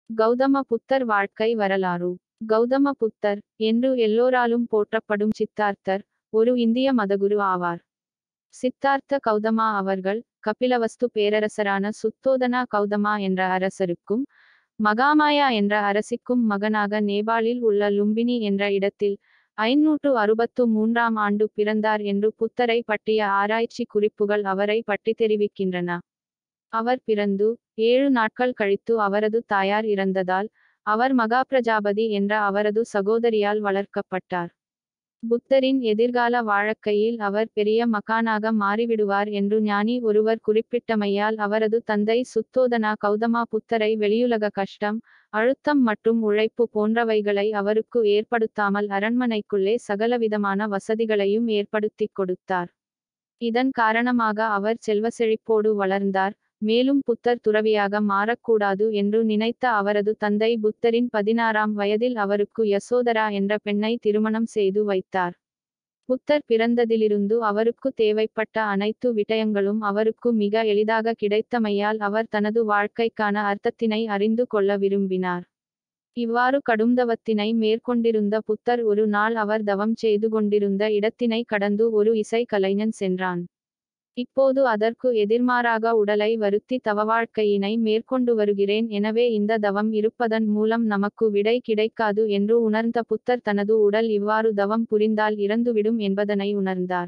கௌதம புத்தர் வாழ்க்கை வரலாறு கௌதம புத்தர் என்று எல்லோராலும் போற்றப்படும் சித்தார்த்தர் ஒரு இந்திய மதகுரு ஆவார் சித்தார்த்த கௌதமா அவர்கள் கபிலவஸ்து பேரரசரான சுத்தோதனா கௌதமா என்ற அரசருக்கும் மகாமாயா என்ற அரசிக்கும் மகனாக நேபாளில் உள்ள லும்பினி என்ற இடத்தில் ஐநூற்று அறுபத்து மூன்றாம் ஆண்டு பிறந்தார் என்று புத்தரை பற்றிய ஆராய்ச்சி குறிப்புகள் அவரை பற்றி தெரிவிக்கின்றன அவர் பிறந்து ஏழு நாட்கள் கழித்து அவரது தாயார் இறந்ததால் அவர் மகாபிரஜாபதி என்ற அவரது சகோதரியால் வளர்க்கப்பட்டார் புத்தரின் எதிர்கால வாழ்க்கையில் அவர் பெரிய மகானாக மாறிவிடுவார் என்று ஞானி ஒருவர் குறிப்பிட்டமையால் அவரது தந்தை சுத்தோதனா கௌதமா புத்தரை வெளியுலக கஷ்டம் அழுத்தம் மற்றும் உழைப்பு போன்றவைகளை அவருக்கு ஏற்படுத்தாமல் அரண்மனைக்குள்ளே சகலவிதமான வசதிகளையும் ஏற்படுத்திக் கொடுத்தார் இதன் காரணமாக அவர் செல்வ செழிப்போடு வளர்ந்தார் மேலும் புத்தர் துறவியாக மாறக்கூடாது என்று நினைத்த அவரது தந்தை புத்தரின் பதினாறாம் வயதில் அவருக்கு யசோதரா என்ற பெண்ணை திருமணம் செய்து வைத்தார் புத்தர் பிறந்ததிலிருந்து அவருக்கு தேவைப்பட்ட அனைத்து விடயங்களும் அவருக்கு மிக எளிதாக கிடைத்தமையால் அவர் தனது வாழ்க்கைக்கான அர்த்தத்தினை அறிந்து கொள்ள விரும்பினார் இவ்வாறு கடும்தவத்தினை மேற்கொண்டிருந்த புத்தர் ஒரு நாள் அவர் தவம் செய்து கொண்டிருந்த இடத்தினை கடந்து ஒரு இசை கலைஞன் சென்றான் இப்போது அதற்கு எதிர்மாறாக உடலை வருத்தி தவவாழ்க்கையினை மேற்கொண்டு வருகிறேன் எனவே இந்த தவம் இருப்பதன் மூலம் நமக்கு விடை கிடைக்காது என்று உணர்ந்த புத்தர் தனது உடல் இவ்வாறு தவம் புரிந்தால் இறந்துவிடும் என்பதனை உணர்ந்தார்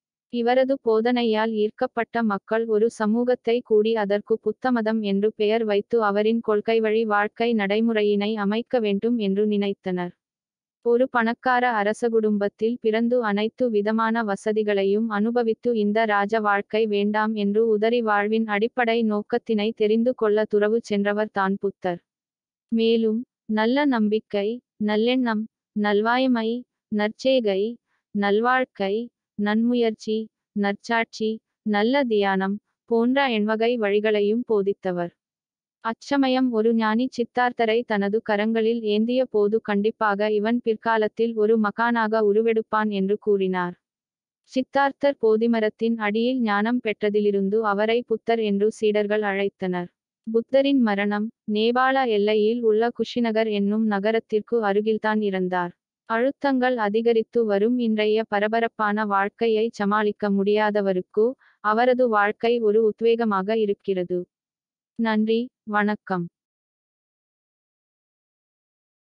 இவரது போதனையால் ஈர்க்கப்பட்ட மக்கள் ஒரு சமூகத்தை கூடி அதற்கு புத்தமதம் என்று பெயர் வைத்து அவரின் கொள்கை வழி வாழ்க்கை நடைமுறையினை அமைக்க வேண்டும் என்று நினைத்தனர் ஒரு பணக்கார அரச குடும்பத்தில் பிறந்து அனைத்து விதமான வசதிகளையும் அனுபவித்து இந்த ராஜ வாழ்க்கை வேண்டாம் என்று உதறி வாழ்வின் அடிப்படை நோக்கத்தினை தெரிந்து கொள்ள துறவு சென்றவர் தான் புத்தர் மேலும் நல்ல நம்பிக்கை நல்லெண்ணம் நல்வாய்மை நற்சேகை நல்வாழ்க்கை நன்முயற்சி நற்சாட்சி நல்ல தியானம் போன்ற எண்வகை வழிகளையும் போதித்தவர் அச்சமயம் ஒரு ஞானி சித்தார்த்தரை தனது கரங்களில் ஏந்திய போது கண்டிப்பாக இவன் பிற்காலத்தில் ஒரு மகானாக உருவெடுப்பான் என்று கூறினார் சித்தார்த்தர் போதிமரத்தின் அடியில் ஞானம் பெற்றதிலிருந்து அவரை புத்தர் என்று சீடர்கள் அழைத்தனர் புத்தரின் மரணம் நேபாள எல்லையில் உள்ள குஷிநகர் என்னும் நகரத்திற்கு அருகில்தான் இறந்தார் அழுத்தங்கள் அதிகரித்து வரும் இன்றைய பரபரப்பான வாழ்க்கையை சமாளிக்க முடியாதவருக்கு அவரது வாழ்க்கை ஒரு உத்வேகமாக இருக்கிறது நன்றி வணக்கம்